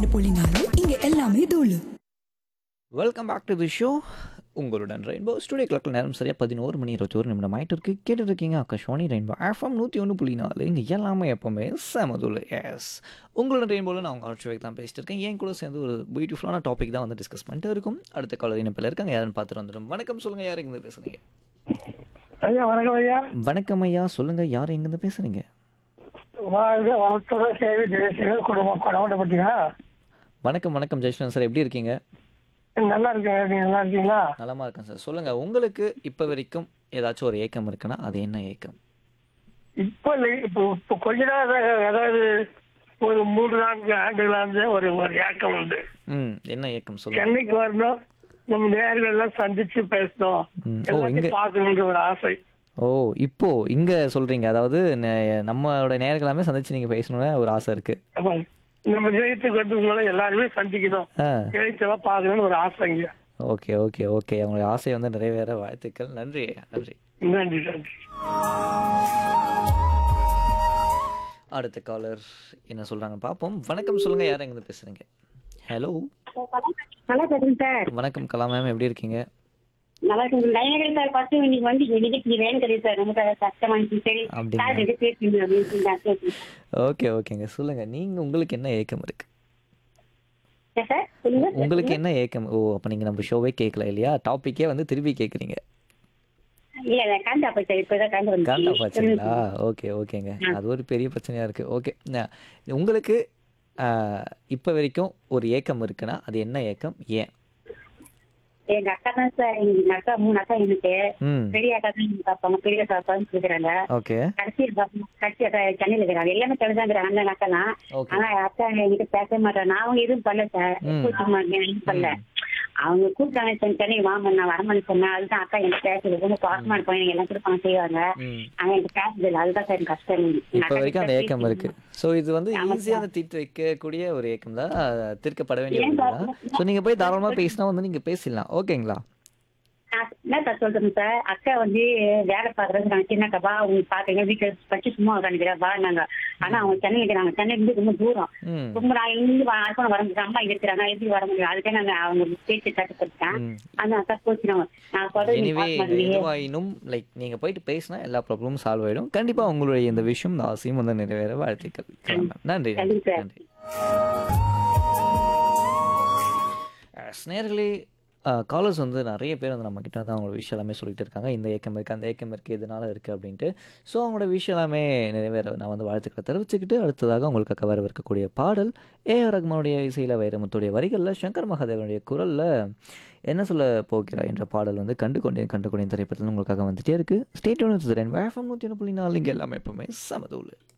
ஒன்று புள்ளி நாலு இங்க எல்லாமே தூளு welcome back to the show உங்களுடன் ரெயின்போ ஸ்டுடியோ கிளாக்கில் நேரம் சரியாக பதினோரு மணி இருபத்தோரு நிமிடம் ஆயிட்டு இருக்கு கேட்டுட்டு இருக்கீங்க ஆகாஷ்வாணி ரெயின்போ எஃப்எம் நூற்றி ஒன்று புள்ளி நாலு இங்கே எல்லாமே எப்போவுமே செமதுல் எஸ் உங்களோட ரெயின்போவில் நான் உங்கள் ஆட்சி தான் பேசிட்டு இருக்கேன் என் கூட சேர்ந்து ஒரு பியூட்டிஃபுல்லான டாபிக் தான் வந்து டிஸ்கஸ் பண்ணிட்டு இருக்கும் அடுத்த காலர் இணைப்பில் இருக்காங்க யாருன்னு பார்த்துட்டு வந்துடும் வணக்கம் சொல்லுங்கள் யார் எங்கேருந்து பேசுகிறீங்க ஐயா வணக்கம் ஐயா வணக்கம் ஐயா சொல்லுங்கள் யார் எங்கேருந்து பேசுகிறீங்க வாழ்க வளர்த்துறை சேவை தேசிய குடும்பம் கொடவட்டப்பட்டீங்களா வணக்கம் வணக்கம் ஜெயஸ்வரன் சார் எப்படி இருக்கீங்க நல்லா இருக்கேன் நீங்க நல்லா இருக்கீங்களா நலமாக இருக்கேன் சார் சொல்லுங்கள் உங்களுக்கு இப்போ வரைக்கும் ஏதாச்சும் ஒரு ஏக்கம் இருக்குன்னா அது என்ன ஏக்கம் இப்போ இல்லை இப்போ இப்போ கொஞ்ச நாள் அதாவது ஒரு மூன்று நான்கு ஆண்டுகளாக ஒரு ஒரு ஏக்கம் உண்டு ம் என்ன ஏக்கம் சொல்லுங்கள் சென்னைக்கு வரணும் நம்ம நேர்கள் எல்லாம் சந்திச்சு பேசணும் ம். ஓ, இங்க- எல்லாத்தையும் பார்க்கணுன்ற ஒரு ஆசை ஓ இப்போ இங்க சொல்றீங்க அதாவது நே- நம்மளோட நேர்களாமே சந்திச்சு நீங்க பேசணும்னு ஒரு ஆசை இருக்கு அப்ப நம்ம ஜெயித்துக்கு வந்து எல்லாருமே சந்திக்கணும் ஆ ஜெயிச்செல்லாம் பார்க்கணும்னு ஒரு ஆசைங்க ஓகே ஓகே ஓகே அவங்களுடைய ஆசை வந்து நிறைவேற வாழ்த்துக்கள் நன்றி நன்றி நன்றி நன்றி அடுத்த காலர் என்ன சொல்றாங்க பார்ப்போம் வணக்கம் சொல்லுங்க யார் எங்க பேசுறீங்க ஹலோ நல்லா பேசுறேன் சார் வணக்கம் கலா மேம் எப்படி இருக்கீங்க நல்லா இருக்கு லைனர்கள் சார் ஃபர்ஸ்ட் இன்னைக்கு வந்து நிகழ்ச்சி வேணும் தெரியும் சார் ரொம்ப கஷ்டமா இருந்துச்சு சரி அப்படிங்களா? சார் கிட்ட பேசுங்க அப்படின்னு சொல்லி நான் கேட்டேன். ஓகே ஓகேங்க சொல்லுங்க நீங்க உங்களுக்கு என்ன ஏக்கம் இருக்கு ஏன் சார் சொல்லுங்க உங்களுக்கு என்ன ஏக்கம் ஓ அப்ப நீங்க நம்ம ஷோவே கேட்கல இல்லையா டாபிக்கே வந்து திருப்பி கேக்குறீங்க இல்ல இல்ல காந்தா போய் சார் இப்பதான் காந்து காண்டா வந்து பாய்ச்சலா ஓகே ஓகேங்க அது ஒரு பெரிய பிரச்சனையா இருக்கு ஓகே ந- உங்களுக்கு ஆஹ், இப்ப வரைக்கும் ஒரு ஏக்கம் இருக்குன்னா அது என்ன ஏக்கம் ஏன் எங்க அக்கா தான் சார் எங்க அக்கா மூணு அக்கா எனக்கு ம் பெரிய அக்கா தான் எனக்கு பார்ப்பாங்க பெரிய அக்கா பார்த்து இருக்கிறாங்க ஓகே கடைசி பாப்பா- கடைசி அக்கா சென்னையில இருக்கிறாங்க எல்லாமே சென்னை தான் இருக்கிறாங்க அந்த அக்கா தான் ஓகே ஆனா அக்கா என்கிட்ட பேச மாட்டாங்க நான் அவங்க எதுவும் பண்ணல சார் ம். கூப்பிட்டு எதுவும் பண்ணல அவங்க கூப்பிட்டாங்க சென்னை சென்னை வாங்க நான் வரமான்னு சொன்னேன் அதுதான் அக்கா எனக்கு பேசுறது ரொம்ப பாசமா இருப்பாங்க எனக்கு எல்லாம் கொடுப்பாங்க செய்வாங்க ம் ஆனா எனக்கு பேசுறது இல்லை அதுதான் சார் எனக்கு கஷ்டம் எங்க இப்போ அக்கா வரைக்கும் அந்த கிட்ட ஏக்கம் பேசி- இருக்கு ஸோ இது வந்து ஆமா ஈஸியாக அந்த தீர்த்து வைக்கக்கூடிய ஒரு ஏக்கம் தான் தீர்க்கப்பட வேண்டிய ஏன் ஒன்று தான் பாப்பா? ஸோ நீங்கள் போய் தாராளமாக பேசினா வந்து நீங்கள் பேசிடலாம் ஓகேங்களா நான் என்ன சார் சொல்றேன் சார் அக்கா வந்து வேலை பாக்குறது நாங்க சின்ன அக்கா அவங்க பாக்குறீங்க வீட்டுல படிச்சு சும்மா உட்காந்துக்கிறா வா நாங்க ஆனா அவங்க சென்னை இருக்கிறாங்க சென்னை இருந்து ரொம்ப தூரம் ம் ரொம்ப நான் இருந்து அரக்கணும் வர முடியும் அம்மா இங்க இருக்கிறாங்க எப்படி வர முடியும் அதுக்கே நாங்க அவங்க பேச்சு கட்டுப்படுத்தேன் ம் அந்த அக்கா போச்சுனாங்க நான் சொல்றது நீ எனிவே பார்க்க மாட்டேங்கிறீங்க. எதுவாயினும் லைக் நீங்கள் போயிட்டு பேசினா எல்லா ப்ராப்ளமும் சால்வ் ஆகிடும் கண்டிப்பாக உங்களுடைய இந்த விஷயம் இந்த ஆசையும் வந்து நிறைவேற வாழ்த்துக்கள் நன்றி நன்றி கண்டிப்பா. நன்றி நேர்களே காலர்ஸ் வந்து நிறைய பேர் வந்து நம்ம கிட்ட தான் அவங்களோட விஷயம் எல்லாமே சொல்லிட்டு இருக்காங்க இந்த ஏக்கம் இருக்குது அந்த ஏக்கம் இருக்குது இதனால இருக்குது அப்படின்ட்டு ஸோ அவங்களோட விஷயம் எல்லாமே நிறைவேற நான் வந்து வாழ்த்துக்களை தெரிவிச்சுக்கிட்டு அடுத்ததாக உங்களுக்கு வரவிருக்கக்கூடிய பாடல் ஏஆர் ரஹ்மானுடைய இசையில் வைரமுத்துடைய வரிகளில் சங்கர் மகாதேவனுடைய குரலில் என்ன சொல்ல போகிறாய் என்ற பாடல் வந்து கண்டு கொண்டேன் கண்டு கொண்டேன் திரைப்படத்தில் உங்களுக்காக வந்துட்டே இருக்குது ஸ்டேட் ஒன்று நூற்றி ஒன்று புள்ளி நாலு இங்கே எல்லாமே எப்பவுமே சமதூள்